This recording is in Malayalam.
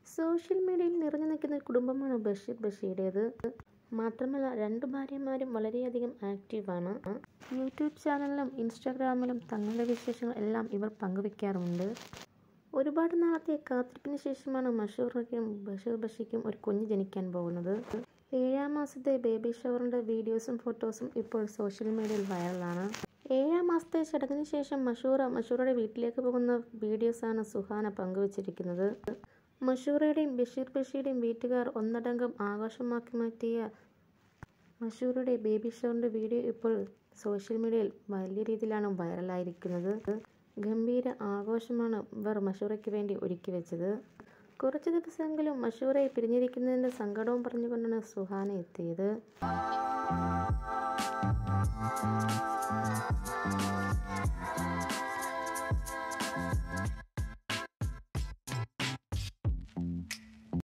സോഷ്യൽ മീഡിയയിൽ നിറഞ്ഞു നിൽക്കുന്ന ഒരു കുടുംബമാണ് ബഷീർ ബഷീറുടേത് മാത്രമല്ല രണ്ട് ഭാര്യമാരും വളരെയധികം ആക്റ്റീവാണ് യൂട്യൂബ് ചാനലിലും ഇൻസ്റ്റാഗ്രാമിലും തങ്ങളുടെ വിശേഷങ്ങൾ എല്ലാം ഇവർ പങ്കുവെക്കാറുണ്ട് ഒരുപാട് നാളത്തെ കാത്തിരിപ്പിന് ശേഷമാണ് മഷൂറിനും ബഷീർ ബഷിക്കും ഒരു കുഞ്ഞ് ജനിക്കാൻ പോകുന്നത് ഏഴാം മാസത്തെ ബേബി ഷവറിൻ്റെ വീഡിയോസും ഫോട്ടോസും ഇപ്പോൾ സോഷ്യൽ മീഡിയയിൽ വൈറലാണ് ഏഴാം മാസത്തെ ചടങ്ങിന് ശേഷം മഷൂറ മഷൂറയുടെ വീട്ടിലേക്ക് പോകുന്ന വീഡിയോസാണ് സുഹാന പങ്കുവച്ചിരിക്കുന്നത് മഷൂറയുടെയും ബഷീർ ബഷീറുടെയും വീട്ടുകാർ ഒന്നടങ്കം ആഘോഷമാക്കി മാറ്റിയ മഷൂറുടെ ബേബി ഷവറിൻ്റെ വീഡിയോ ഇപ്പോൾ സോഷ്യൽ മീഡിയയിൽ വലിയ രീതിയിലാണ് വൈറലായിരിക്കുന്നത് ഗംഭീര ആഘോഷമാണ് ഇവർ മഷൂറയ്ക്ക് വേണ്ടി ഒരുക്കി വെച്ചത് കുറച്ച് ദിവസമെങ്കിലും മഷൂറയെ പിരിഞ്ഞിരിക്കുന്നതിൻ്റെ സങ്കടവും പറഞ്ഞുകൊണ്ടാണ് സുഹാന എത്തിയത്